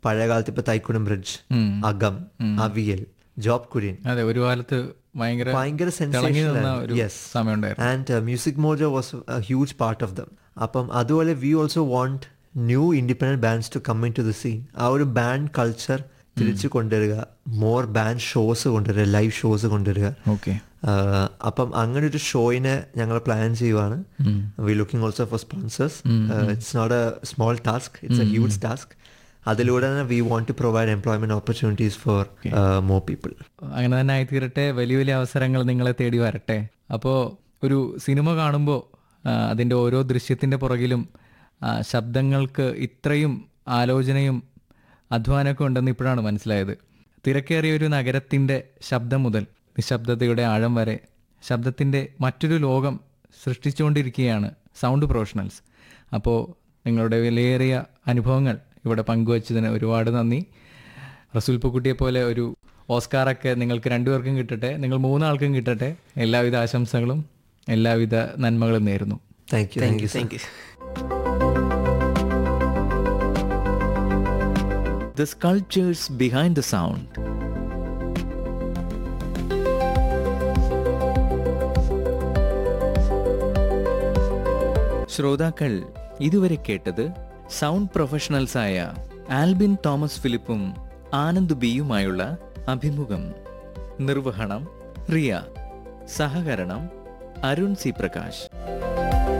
പഴയ കാലത്ത് ഇപ്പൊ തൈക്കുടം ബ്രിഡ്ജ് ഉം. അകം അവിയൽ ജോബ് കുര്യൻ അതെ ഒരു കാലത്ത് ഭയങ്കര ഭയങ്കര തിളങ്ങി നിന്ന സെൻസേഷണൽ ഒരു യെസ് സമയം ഉണ്ടായിരുന്നു and music mojo was a huge part of them അപ്പം അതുപോലെ we also want new independent bands to come in to the scene ആ ഒരു ബാൻഡ് കൾച്ചർ തിരിച്ചു കൊണ്ടുവരിക മോർ ബാൻഡ് ഷോസ് കൊണ്ടുവരിക ലൈവ് ഷോസ് കൊണ്ടുവരിക ഓക്കെ ആഹ് അപ്പം അങ്ങനെ ഒരു ഷോയിനെ ഞങ്ങൾ പ്ലാൻ ചെയ്യുവാണ് we looking also for sponsors it's not a small task it's a huge task അതിലൂടെ തന്നെ we want to provide employment opportunities for more people അങ്ങനെ തന്നെ ആയിത്തീരട്ടെ വലിയ വലിയ അവസരങ്ങൾ നിങ്ങളെ തേടി വരട്ടെ അപ്പോൾ ഒരു സിനിമ കാണുമ്പോൾ അതിൻ്റെ ഓരോ ദൃശ്യത്തിൻ്റെ പുറകിലും ആ, ശബ്ദങ്ങൾക്ക് ഇത്രയും ആലോചനയും അധ്വാനമൊക്കെ ഉണ്ടെന്ന് ഇപ്പോഴാണ് മനസ്സിലായത് തിരക്കേറിയ ഒരു നഗരത്തിൻ്റെ ശബ്ദം മുതൽ നിശബ്ദതയുടെ ആഴം വരെ ശബ്ദത്തിൻ്റെ മറ്റൊരു ലോകം സൃഷ്ടിച്ചുകൊണ്ടിരിക്കുകയാണ് സൗണ്ട് പ്രൊഫഷണൽസ് അപ്പോൾ നിങ്ങളുടെ വിലയേറിയ അനുഭവങ്ങൾ ഇവിടെ പങ്കുവച്ചതിന് ഒരുപാട് നന്ദി റസൂൽ പൂക്കുട്ടിയെ പോലെ ഒരു ഓസ്കാറൊക്കെ നിങ്ങൾക്ക് രണ്ടുപേർക്കും കിട്ടട്ടെ നിങ്ങൾ മൂന്നാൾക്കും കിട്ടട്ടെ എല്ലാവിധ ആശംസകളും എല്ലാവിധ നന്മകളും നേരുന്നു thank you thank you Thank you. The sculptures behind the sound. ശ്രോതാക്കൾ ഇതുവരെ കേട്ടത് സൗണ്ട് പ്രൊഫഷണൽസായ ആൽബിൻ തോമസ് ഫിലിപ്പും ആനന്ദ് ബിയുമായുള്ള അഭിമുഖം നിർവഹണം റിയ സഹകരണം അരുൺ സി പ്രകാശ്